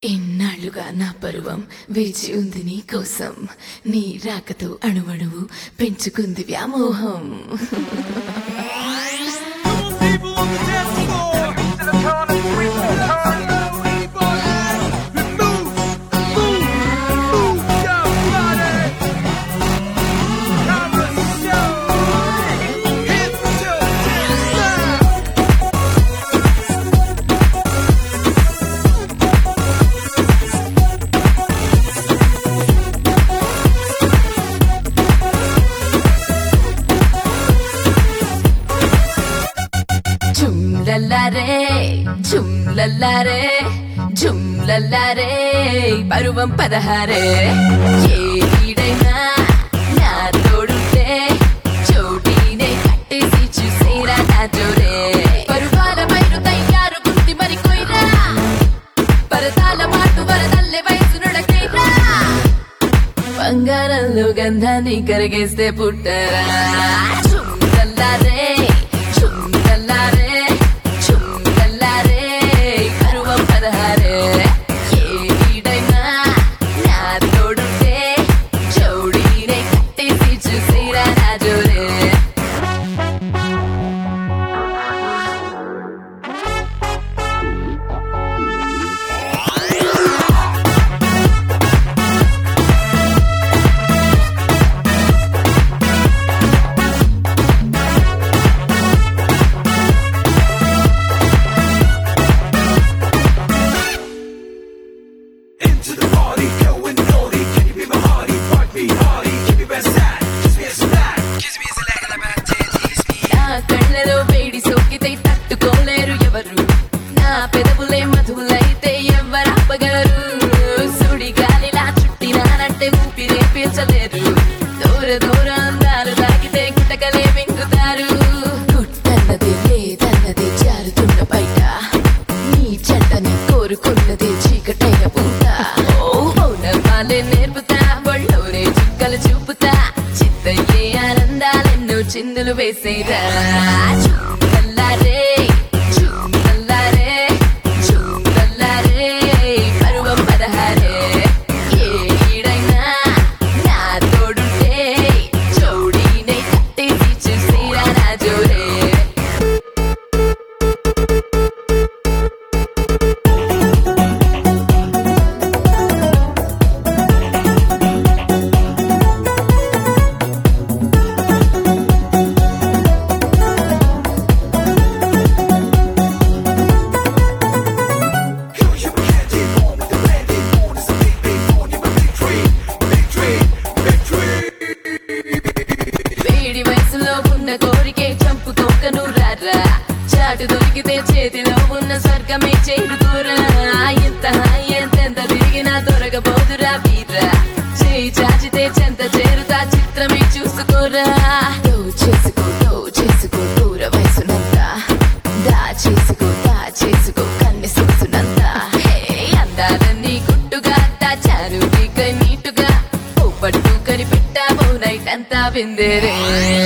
ఎన్నాళ్ళుగా నా పరువం వేచి ఉంది నీ కోసం నీ రాకతో అణువణువు పెంచుకుంది వ్యామోహం people on the dance floor. To the tone of sweet turn. Move, move, move your body. Carousel. Hit your dance. ఝుమ్లల్లారే ఝుమ్లల్లారే ఝుమ్లల్లారే పరువం పదహారే ఏ ఈడైనా నా తోడుంటే చోటీనే కట్టేసి చూసేరా నా జోరే పరువాల పైరు తయ్యారు గుర్తి మరి కొయ్రా పరదాల మాటు వరదల్లే వయసు నుడకైరా బంగారంలో గంధాన్ని కరిగేస్తే పుట్టరా చుమ్మల్లారే చుమ్మల్లారే చుమ్మల్లారే కరువం పదహారే ఏ ఈడైనా నా తోడుంటే చౌడీనే కట్టేసి చూసేరా నా జోరే Into the party, going naughty. Can you be my hearty? Fuck me hardy. Give me best side. Kiss me a slack. Kiss me a slack. And I'm out there. Tease me. నా కళ్ళలో వేడి సోకితే తట్టుకోలేరు ఎవరు నా పెదవులే మధువులైతే ఎవరాపగలరు సుడి గాలిలా చుట్టినానంటే ఊపిరే పీల్చలేరు దూర దూర అందాలు తాకితే గుట్టకలే వెంకుతారు గుట్టన్నది లేదన్నది జారుతున్న బయట నీ చెడ్డని కోరుకున్నది చీకటైన పూట ఓ మౌనమాలే నేర్పుతా ఒళ్ళోనే చుక్కలు చూపుతా చిత్తయ్యే ఆనందాలెన్నో చిందులు వేసేరా చుమ్మల్లారే చుమ్మల్లారే చుమ్మల్లారే పరువం పదహారే ఏ ఈడైనా నా తోడుంటే చౌడీనే కట్టేసి చూసేరా నా జోరే Here's your candy. Born with the brandy. Born is a big, big born. You're my victory. Victory. Victory. వేడి వయసులో ఉన్న కోరికే చంపుకోకను రారా చాటు దొరికితే చేతిలో ఉన్న స్వర్గమే చేరుకోరా ఎంత హాయి ఎంతెంత తిరిగినా దొరకబోదురా వీరా చేయి చాచితే చెంత చేరుతా చిత్రమే చూసుకోరా దో చేసుకో దో చేసుకో దూర వయసునంతా దా చేసుకో దా చేసుకో కన్నె సొగసునంతా హే అందాలన్నీ గుట్టుగా దాచాను నీకై నీటుగా ఓ పట్టు కనిపెట్టావో నైట్ అంతా విందేరే